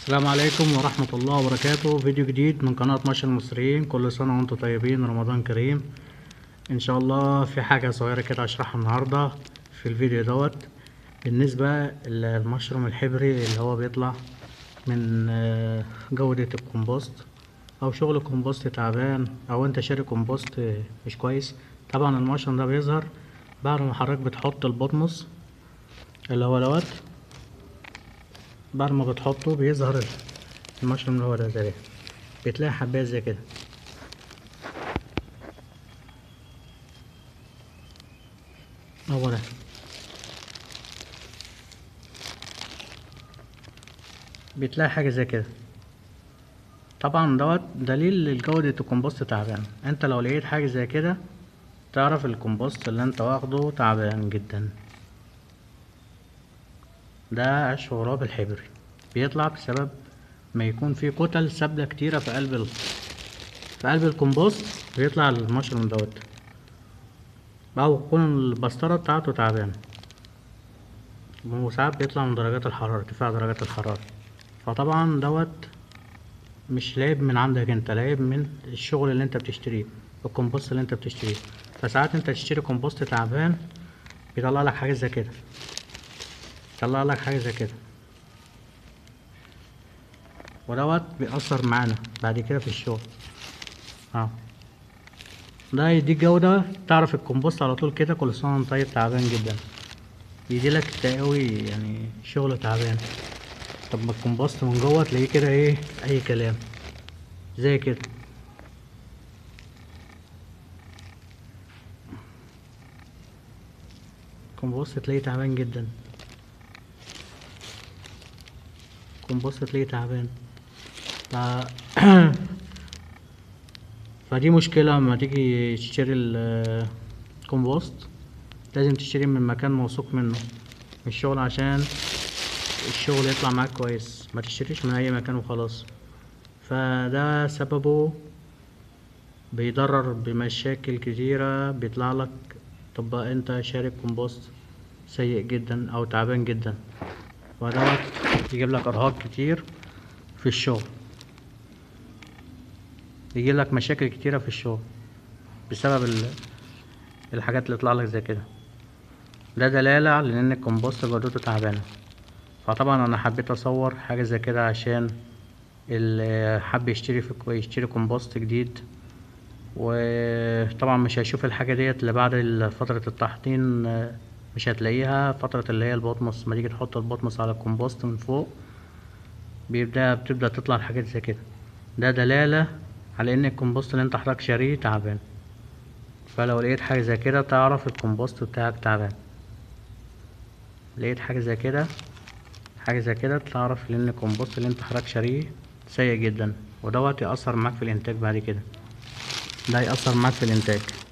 السلام عليكم ورحمة الله وبركاته فيديو جديد من قناة مشي المصريين كل سنة وانتم طيبين رمضان كريم ان شاء الله في حاجة صغيرة كده اشرحها النهاردة في الفيديو دوت بالنسبة للمشروم الحبري اللي هو بيطلع من آه، جودة الكمبوست او شغل الكمبوست تعبان او انت شاري كمبوست مش كويس طبعا المشروم ده بيظهر بعد ما حضرتك بتحط البطمس اللي هو دوت بعد ما بتحطه بيظهر المشروم اللي هو ده زي ده بتلاقي حباية زي كده هو ده بتلاقي حاجة زي كده طبعا دوت دليل لجودة الكمبوست تعبان انت لو لقيت حاجة زي كده تعرف الكمبوست اللي انت واخده تعبان جدا ده عش غراب الحبري بيطلع بسبب ما يكون في كتل سابلة كتيرة في قلب ال... في قلب الكمبوست بيطلع المشروم دوت أو تكون البسطرة بتاعته تعبانة وساعات بيطلع من درجات الحرارة ارتفاع درجات الحرارة فطبعا دوت مش لعيب من عندك انت لعيب من الشغل اللي انت بتشتريه الكمبوست اللي انت بتشتريه فساعات انت تشتري كمبوست تعبان بيطلع لك حاجة زي كده يطلع لك حاجة زي كده ودوت بيأثر معانا بعد كده في الشغل اه ده يديك جودة تعرف الكمبوست على طول كده كل سنة وانت طيب تعبان جدا يديلك تقوي يعني شغل تعبان طب ما الكمبوست من جوه تلاقيه كده ايه اي كلام زي كده الكمبوست تلاقيه تعبان جدا الكمبوست تلاقيه تعبان ف... فدي مشكلة لما تيجي تشتري الكمبوست لازم تشتري من مكان موثوق منه مش شغل عشان الشغل يطلع معاك كويس ما تشتريش من اي مكان وخلاص فده سببه بيضرر بمشاكل كتيرة بيطلع لك تبقى انت شاري كومبوست سيء جدا او تعبان جدا ودوت يجيب لك ارهاق كتير في الشغل يجيب لك مشاكل كتيرة في الشغل بسبب ال- الحاجات اللي تطلع لك زي كده ده دلالة على ان الكمبوست جودته تعبانة فطبعا انا حبيت اصور حاجة زي كده عشان اللي حب يشتري في يشتري كومبوست جديد وطبعا مش هيشوف الحاجة ديت اللي بعد ال- فترة التحطين آه، مش هتلاقيها فترة اللي هي البطمس ما تيجي تحط البطمس على الكومبوست من فوق بيبدأ بتبدأ تطلع الحاجات زي كده ده دلالة على ان الكومبوست اللي انت حضرتك شاريه تعبان فلو لقيت حاجة زي كده تعرف الكومبوست بتاعك تعبان لقيت حاجة زي كده حاجة زي كده تعرف ان الكومبوست اللي انت حضرتك شاريه سيء جدا ودوت يأثر معاك في الانتاج بعد كده ده يأثر معاك في الانتاج